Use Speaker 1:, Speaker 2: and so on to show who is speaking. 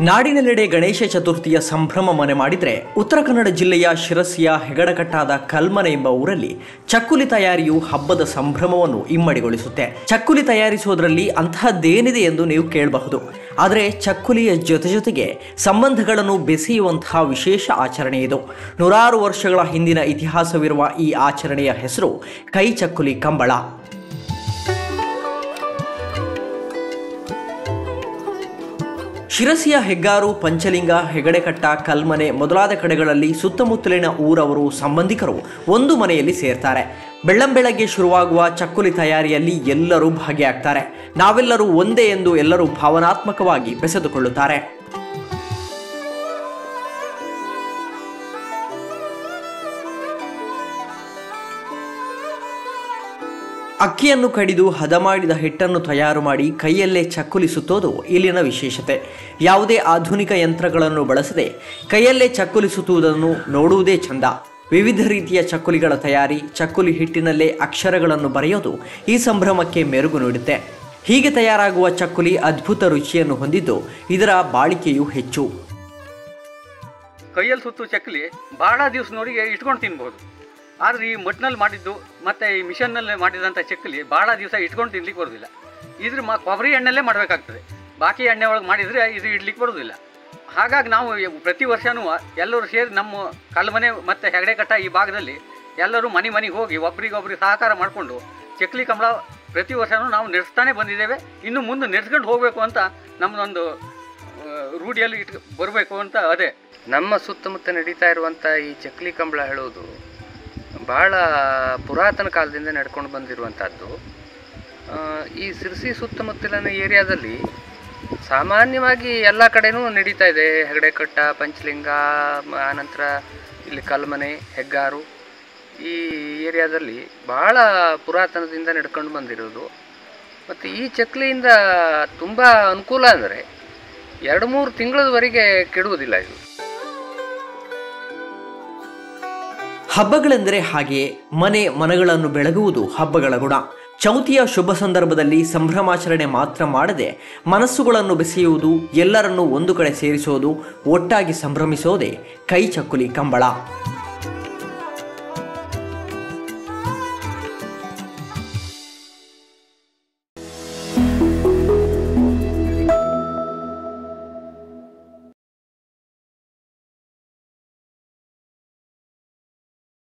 Speaker 1: ನಾಡಿನೆಲ್ಲೆಡೆ ಗಣೇಶ ಚತುರ್ಥಿಯ ಸಂಭ್ರಮ ಮನೆ ಮಾಡಿದ್ರೆ ಉತ್ತರ ಕನ್ನಡ ಜಿಲ್ಲೆಯ ಶಿರಸಿಯ ಹೆಗಡಕಟ್ಟಾದ ಕಲ್ಮನೆ ಎಂಬ ಊರಲ್ಲಿ ಚಕ್ಕುಲಿ ತಯಾರಿಯು ಹಬ್ಬದ ಸಂಭ್ರಮವನ್ನು ಇಮ್ಮಡಿಗೊಳಿಸುತ್ತೆ ಚಕ್ಕುಲಿ ತಯಾರಿಸುವುದರಲ್ಲಿ ಅಂತಹದ್ದೇನಿದೆ ಎಂದು ನೀವು ಕೇಳಬಹುದು ಆದರೆ ಚಕ್ಕುಲಿಯ ಜೊತೆ ಜೊತೆಗೆ ಸಂಬಂಧಗಳನ್ನು ಬೆಸೆಯುವಂತಹ ವಿಶೇಷ ಆಚರಣೆ ಇದು ನೂರಾರು ವರ್ಷಗಳ ಹಿಂದಿನ ಇತಿಹಾಸವಿರುವ ಈ ಆಚರಣೆಯ ಹೆಸರು ಕೈ ಚಕ್ಕುಲಿ ಕಂಬಳ ಶಿರಸಿಯ ಹೆಗ್ಗಾರು ಪಂಚಲಿಂಗ ಹೆಗಡೆಕಟ್ಟ ಕಲ್ಮನೆ ಮೊದಲಾದ ಕಡೆಗಳಲ್ಲಿ ಸುತ್ತಮುತ್ತಲಿನ ಊರವರು ಸಂಬಂಧಿಕರು ಒಂದು ಮನೆಯಲ್ಲಿ ಸೇರ್ತಾರೆ ಬೆಳ್ಳಂಬೆಳಗ್ಗೆ ಶುರುವಾಗುವ ಚಕ್ಕುಲಿ ತಯಾರಿಯಲ್ಲಿ ಎಲ್ಲರೂ ಭಾಗಿಯಾಗ್ತಾರೆ ನಾವೆಲ್ಲರೂ ಒಂದೇ ಎಂದು ಎಲ್ಲರೂ ಭಾವನಾತ್ಮಕವಾಗಿ ಬೆಸೆದುಕೊಳ್ಳುತ್ತಾರೆ ಅಕ್ಕಿಯನ್ನು ಕಡಿದು ಹದ ಮಾಡಿದ ಹಿಟ್ಟನ್ನು ತಯಾರು ಮಾಡಿ ಕೈಯಲ್ಲೇ ಚಕ್ಕುಲಿ ಸುತ್ತೋದು ಇಲ್ಲಿನ ವಿಶೇಷತೆ ಯಾವುದೇ ಆಧುನಿಕ ಯಂತ್ರಗಳನ್ನು ಬಳಸದೆ ಕೈಯಲ್ಲೇ ಚಕ್ಕುಲಿ ಸುತ್ತುವುದನ್ನು ನೋಡುವುದೇ ಚಂದ ವಿವಿಧ ರೀತಿಯ ಚಕ್ಕುಲಿಗಳ ತಯಾರಿ ಚಕ್ಕುಲಿ ಹಿಟ್ಟಿನಲ್ಲೇ ಅಕ್ಷರಗಳನ್ನು ಬರೆಯೋದು ಈ ಸಂಭ್ರಮಕ್ಕೆ ಮೆರುಗು ನೀಡುತ್ತೆ ಹೀಗೆ ತಯಾರಾಗುವ ಚಕ್ಕುಲಿ ಅದ್ಭುತ ರುಚಿಯನ್ನು ಹೊಂದಿದ್ದು ಇದರ ಬಾಳಿಕೆಯೂ ಹೆಚ್ಚು
Speaker 2: ಕೈಯಲ್ಲಿ ಸುತ್ತು ಚಕ್ಕಲಿ ಭಾಳ ದಿವಸನವರಿಗೆ ಇಟ್ಕೊಂಡು ತಿನ್ಬೋದು ಆದರೆ ಈ ಮಟ್ನಲ್ಲಿ ಮಾಡಿದ್ದು ಮತ್ತು ಈ ಮಿಷನ್ನಲ್ಲಿ ಮಾಡಿದಂಥ ಚಕ್ಕಲಿ ಭಾಳ ದಿವಸ ಇಟ್ಕೊಂಡು ತಿನ್ಲಿಕ್ಕೆ ಬರೋದಿಲ್ಲ ಇದ್ರ ಮ ಕೊಬ್ಬರಿ ಎಣ್ಣೆಲ್ಲೇ ಮಾಡಬೇಕಾಗ್ತದೆ ಬಾಕಿ ಎಣ್ಣೆ ಒಳಗೆ ಮಾಡಿದರೆ ಇದು ಇಡ್ಲಿಕ್ಕೆ ಬರೋದಿಲ್ಲ ಹಾಗಾಗಿ ನಾವು ಪ್ರತಿ ವರ್ಷವೂ ಎಲ್ಲರೂ ಸೇರಿ ನಮ್ಮ ಕಲ್ಮನೆ ಮತ್ತು ಹೆಗಡೆಕಟ್ಟ ಈ ಭಾಗದಲ್ಲಿ ಎಲ್ಲರೂ ಮನೆ ಮನೆಗೆ ಹೋಗಿ ಒಬ್ರಿಗೊಬ್ರಿಗೆ ಸಹಕಾರ ಮಾಡಿಕೊಂಡು ಚಕ್ಲಿ ಕಂಬಳ ಪ್ರತಿ ವರ್ಷವೂ ನಾವು ನಡೆಸ್ತಾನೆ ಬಂದಿದ್ದೇವೆ ಇನ್ನು ಮುಂದೆ ನಡೆಸ್ಕೊಂಡು ಹೋಗಬೇಕು ಅಂತ ನಮ್ಮದೊಂದು ಆ, ರೂಢಿಯಲ್ಲಿ ಇಟ್ ಬರಬೇಕು ಅಂತ ಅದೇ
Speaker 3: ನಮ್ಮ ಸುತ್ತಮುತ್ತ ನಡೀತಾ ಇರುವಂಥ ಈ ಚಕ್ಲಿ ಕಂಬಳ ಹೇಳೋದು ಭಾಳ ಪುರಾತನ ಕಾಲದಿಂದ ನಡ್ಕೊಂಡು ಬಂದಿರುವಂಥದ್ದು ಆ, ಈ ಸಿರ್ಸಿ ಸುತ್ತಮುತ್ತಲಿನ ಏರಿಯಾದಲ್ಲಿ ಸಾಮಾನ್ಯವಾಗಿ ಎಲ್ಲ ಕಡೆನೂ ನಡೀತಾ ಇದೆ ಹೆಗಡೆಕಟ್ಟ ಪಂಚಲಿಂಗ ಮ- ಆನಂತರ ಇಲ್ಲಿ ಕಲ್ಮನೆ ಹೆಗ್ಗಾರು ಈ ಏರಿಯಾದಲ್ಲಿ ಭಾಳ ಪುರಾತನದಿಂದ ನಡ್ಕೊಂಡು ಬಂದಿರೋದು ಮತ್ತು ಈ ಚಕ್ಲಿಯಿಂದ ತುಂಬ ಅನುಕೂಲ ಅಂದರೆ ಎರಡು ಮೂರು ತಿಂಗಳವರೆಗೆ ಕೆಡುವುದಿಲ್ಲ ಇದು
Speaker 1: ಹಬ್ಬಗಳೆಂದರೆ ಹಾಗೆಯೇ ಮನೆ ಮನಗಳನ್ನು ಬೆಳಗುವುದು ಹಬ್ಬಗಳ ಗುಣ ಚೌತಿಯ ಶುಭ ಸಂದರ್ಭದಲ್ಲಿ ಸಂಭ್ರಮಾಚರಣೆ ಮಾತ್ರ ಮಾಡದೆ ಮನಸ್ಸುಗಳನ್ನು ಬೆಸೆಯುವುದು ಎಲ್ಲರನ್ನೂ ಒಂದು ಕಡೆ ಸೇರಿಸುವುದು ಒಟ್ಟಾಗಿ ಸಂಭ್ರಮಿಸೋದೇ ಕೈ ಚಕ್ಕುಲಿ ಕಂಬಳ